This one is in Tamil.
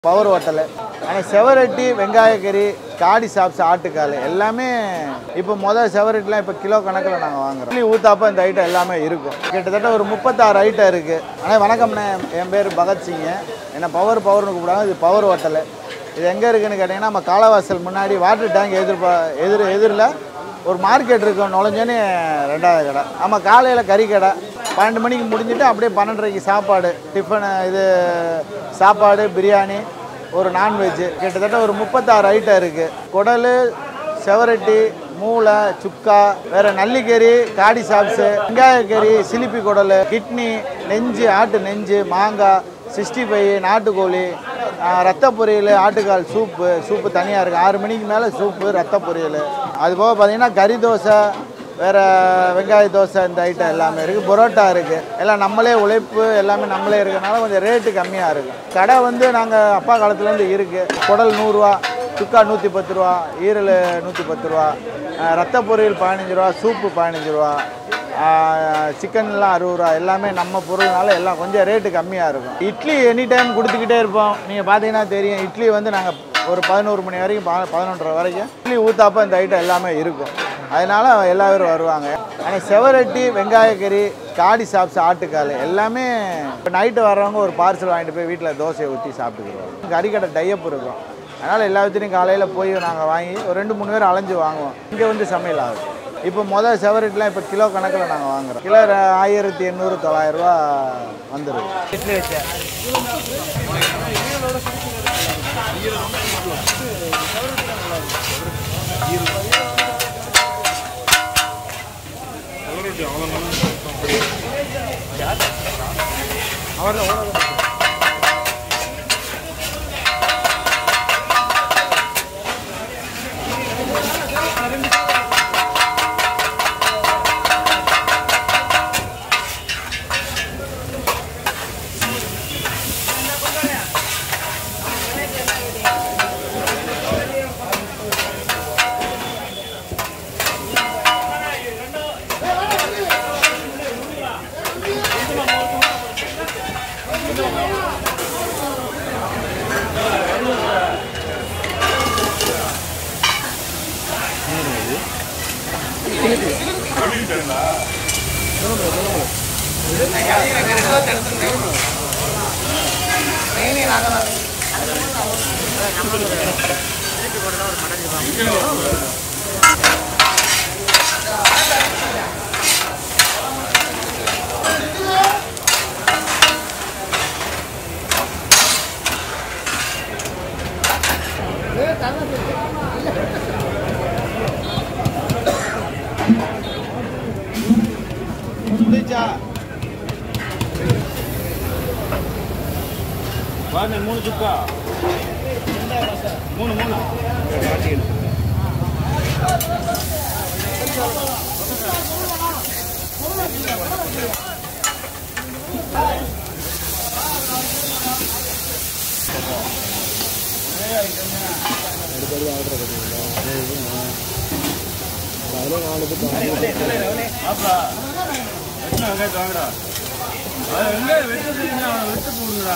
பவர் ஹோட்டலு ஆனால் செவரட்டி வெங்காய கறி காடி சாப்ஸ் ஆட்டுக்கால் எல்லாமே இப்போ முதல் செவரட்டிலாம் இப்போ கிலோ கணக்கில் நாங்கள் வாங்குறோம் இட்லி ஊத்தாப்பம் இந்த ஐட்டம் எல்லாமே இருக்கும் கிட்டத்தட்ட ஒரு முப்பத்தாறு ஐட்டம் இருக்குது ஆனால் வணக்கம்ண்ணே என் பேர் பகத்சிங்க என்ன பவர் பவர்னு கூப்பிடுவாங்க இது பவர் ஹோட்டலு இது எங்கே இருக்குன்னு கேட்டிங்கன்னா நம்ம காலவாசல் முன்னாடி வாட்டர் டேங்க் எதிர்பா எதிர் எதிரில் ஒரு மார்க்கெட் இருக்கும் நுழைஞ்சோன்னே ரெண்டாவது கடை ஆமாம் காலையில் கறி கடை பன்னெண்டு மணிக்கு முடிஞ்சுட்டு அப்படியே பன்னெண்டரைக்கு சாப்பாடு டிஃபனு இது சாப்பாடு பிரியாணி ஒரு நான்வெஜ்ஜு கிட்டத்தட்ட ஒரு முப்பத்தாறு ஐட்டம் இருக்குது குடல் செவரட்டி மூளை சுக்கா வேற நல்லிக்கறி காடி சாப்ஸு வெங்காயக்கறி சிலிப்பி குடல் கிட்னி நெஞ்சு ஆட்டு நெஞ்சு மாங்காய் சிக்ஸ்டி ஃபைவ் நாட்டுக்கோழி ஆஹ், ரத்த பொரியல் ஆட்டுக்கால் சூப்பு சூப்பு தனியாக இருக்குது ஆறு மணிக்கு மேலே சூப்பு ரத்த பொரியல் அது போக பார்த்தீங்கன்னா கறி தோசை வேறு வெங்காய தோசை இந்த ஐட்டம் எல்லாமே இருக்குது பரோட்டா இருக்குது எல்லாம் நம்மளே உழைப்பு எல்லாமே நம்மளே இருக்கனால கொஞ்சம் ரேட்டு கம்மியாக இருக்கும் கடை வந்து நாங்கள் அப்பா காலத்துலேருந்து இருக்குது குடல் நூறுரூவா சுக்கா நூற்றி பத்து ரூபா ஈரல் நூற்றி பத்து ரூபா ஆஹ், ரத்த பொரியல் பதினஞ்சு ரூபா சூப்பு பதினஞ்சு ரூபா சிக்கன்லாம் அறுபது ரூபா எல்லாமே நம்ம பொருள்னால எல்லாம் கொஞ்சம் ரேட்டு கம்மியாக இருக்கும் இட்லி எனி டைம் கொடுத்துக்கிட்டே இருப்போம் நீங்கள் பார்த்தீங்கன்னா தெரியும் இட்லி வந்து நாங்கள் ஒரு பதினோரு மணி வரைக்கும் ப- பதினொன்றரை வரைக்கும் இட்லி ஊத்தாப்பம் இந்த ஐட்டம் எல்லாமே இருக்கும் அதனால எல்லா பேரும் வருவாங்க ஆனால் செவரட்டி வெங்காய கறி காடி சாப்ஸ் ஆட்டுக்கால் எல்லாமே இப்போ நைட்டு வர்றவங்க ஒரு பார்சல் வாங்கிட்டு போய் வீட்டில் தோசையை ஊற்றி சாப்பிட்டுக்குருவோம் கறிக்கடை டையப் இருக்கும் அதனால் எல்லா விதத்துலையும் காலையில் போய் நாங்கள் வாங்கி ஒரு ரெண்டு மூணு பேர் அலைஞ்சு வாங்குவோம் இங்கே வந்து சமையல் ஆகுது இப்போ முதல் செவரட்டிலாம் இப்போ கிலோ கணக்கில் நாங்கள் வாங்குறோம் கிலோ ர- ஆயிரத்தி எண்ணூறு தொள்ளாயிரம் ரூபா வந்துடுது இட்லி வச்சேன் முடிச்சா வாங்க மூணு சுக்கா மூணு மூணு ஆப்பா வெட்டின வெங்காயத்தை வாங்கடா அது வெங்காயம் வெட்ட தெரியுங்க அவனை வெட்ட போடுங்கடா